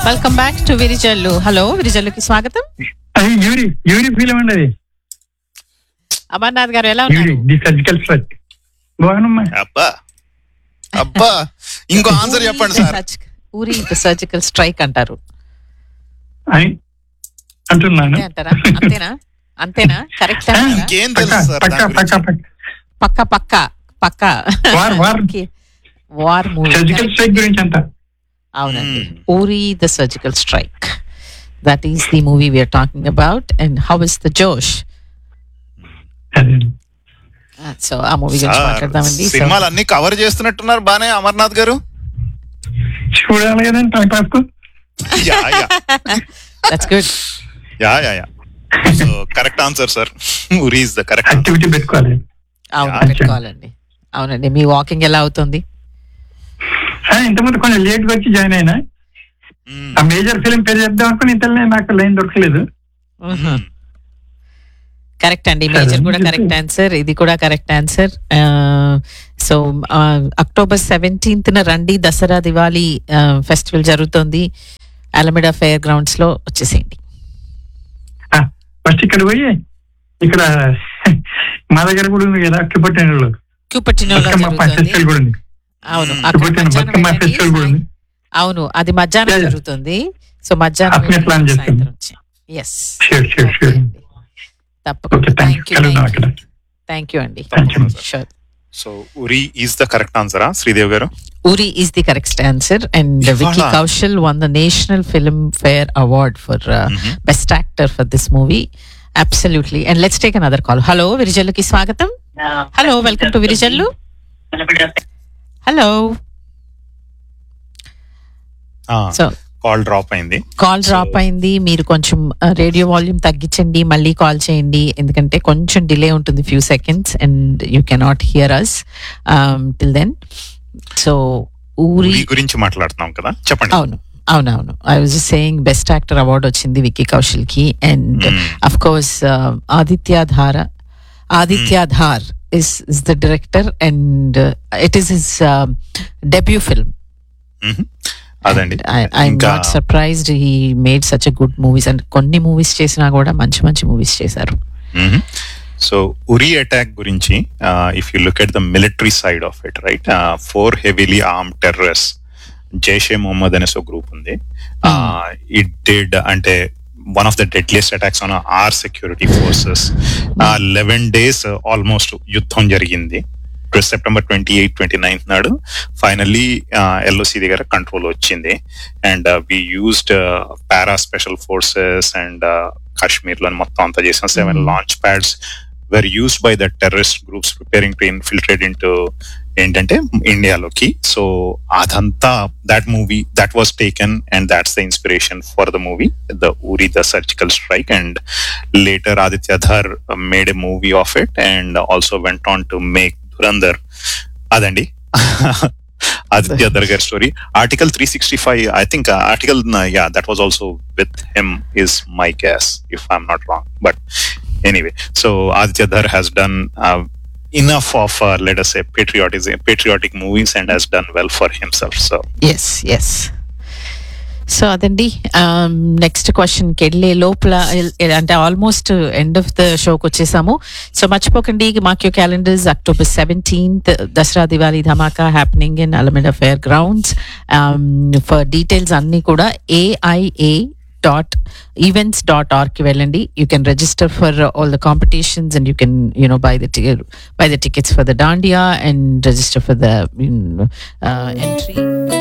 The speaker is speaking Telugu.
Welcome back to Virijallu hello విరిజల్లుకి స్వాగతం అది యూరి యూరి ఫిలిం అండి అది అమర్నాథ్ గారు ఎలా యూరి ఉన్నారు ది సర్జికల్ స్ట్రైక్ బాగునమ్మా అబ్బా అబ్బా ఇంకో ఆన్సర్ చెప్పండి సార్ ఊరి సర్జికల్ స్ట్రైక్ అంటారు అని అంటున్నాను అంతే అంటారా అంతేనా అంతేనా కరెక్ట్ ఇంకేం పక్క తెలుసు సార్ పక్క దాని పక్క గురించి? పక్క పక్క పక్క పక్క war war war movie surgical strike గురించి అంత అవునండి Hmm. Uri the surgical strike that is the movie we are talking about and how is the josh అదే. సో ఆ మూవీ గురించి సార్, మాట్లాడదామండి సో సినిమాలు అన్ని కవర్ చేస్తున్నట్టున్నారు బానే అమర్నాథ్ గారు చూడాలి కదండి టైం పాస్ కు yeah yeah that's good yeah yeah yeah so correct answer sir Uri is the correct activity పెట్టుకోవాలి అవును Yeah. పెట్టుకోవాలండి అవునండి మీ వాకింగ్ ఎలా అవుతుంది ఆ, ఇంతకుముందు కొంచెం లేట్ గా వచ్చి జాయిన్ అయినా ఆ మేజర్ ఫిలిం పేరు చెప్దాం అనుకుని ఇంతలోనే నాకు లైన్ దొరకలేదు కరెక్ట్ అండి మేజర్ Correct. కూడా కరెక్ట్ ఆన్సర్ ఇది కూడా correct answer so October seventeenth న రండి దసరా దివాళీ ఫెస్టివల్ జరుగుతుంది అలమిడా ఫెయిర్ గ్రౌండ్స్ లో వచ్చేసేయండి ఫస్ట్ ఇక్కడ పోయి ఇక్కడ మా దగ్గర కూడా ఉంది కదా కిపట్టినలో క్యూపర్టినోలో బతుకమ్మ జరుగుతుంది ఫెస్టివల్ కూడా ఉంది అవును Hmm. అక్కడ కిపట్టిన మధ్యాహ్నం బతుకమ్మ వెళ్ళండి, ఫెస్టివల్ కూడా ఉంది అవును అది మధ్యాహ్నం Yeah, yeah. జరుగుతుంది సో మధ్యాహ్నం అట్లనే వెళ్ళి plan చేస్తాం. సాయంత్రం వచ్చి ఎస్ షూర్ షూర్ షూర్ తప్పకుండా okay thank thank you you కలుద్దాం అక్కడ థ్యాంక్ యూ అండి thank you sure so Uri is the correct ఆన్సరా శ్రీదేవ్ గారు Uri is the correct answer, and uh, Vicky Ivala. Kaushal won the National Film Fair Award for uh, Mhm. Best Actor for this movie. Absolutely. And let's take another call. Hello, Virijalluki Swagatam. Hello, welcome to Virijallu. Hello. So, call drop అయింది కాల్ డ్రాప్ So- అయింది మీరు కొంచెం రేడియో వాల్యూమ్ తగ్గించండి మళ్ళీ కాల్ చేయండి ఎందుకంటే కొంచెం డిలే ఉంటుంది few seconds and you cannot hear us till then so Uri Uri గురించి మాట్లాడుతున్నాం కదా చెప్పండి అవును అవునవును I was saying best actor award వచ్చింది విక్కీ కౌశల్ కి and Mm. Of course Aditya Dhar Aditya Dhar is is the director and it is his debut film Mhm. అదండి ఐఎమ్ ఇంకా not surprised he made such a good movies and కొన్ని మూవీస్ చేసినా కూడా మంచి మంచి మూవీస్ చేశారు సో ఉరి అటాక్ గురించి if you look at the military side of it right four heavily arm terrorist Jaish Mohammad అనేసి ఒక గ్రూప్ ఉంది ఇట్ డిడ్ అంటే one of the deadliest attacks on our security forces eleven days almost యుద్ధం జరిగింది September twenty eight twenty ninth నాడు ఫైనల్లీ ఎల్ఓసి దగ్గర కంట్రోల్ వచ్చింది and we used para special forces and Kashmir లో మొత్తం అంతా చేసిన seven Mm. Launch pads where used by the terrorist groups preparing to infiltrate in ఏంటంటే ఇండియాలోకి సో అదంతా that movie that was taken and that's the inspiration for the movie the Uri the surgical strike and later Aditya Dhar made a movie of it and also went on to make Dhurandhar అదండి ఆదిత్య ధర్ గారి story article three sixty five I think article yeah that was also with him is my guess if I'm not wrong but anyway so Aditya Dhar has done uh, enough of uh, let us say patriotic patriotic movies and has done well for himself so yes yes so అదండి నెక్స్ట్ క్వశ్చన్కి వెళ్ళే లోపల ఎల్- ఎల్- అంటే ఆల్మోస్ట్ ఎండ్ ఆఫ్ ద షోకి వచ్చేసాము సో మర్చిపోకండి mark you calendars October seventeenth Dasara Diwali Dhamaka happening in Alameda fair grounds for details అన్నీ కూడా ఏఐఏ డాట్ ఈవెంట్స్ డాట్ ఆర్కి వెళ్ళండి you can register for all the competitions and you can you know buy the buy the tickets for the dandiya and register for the entry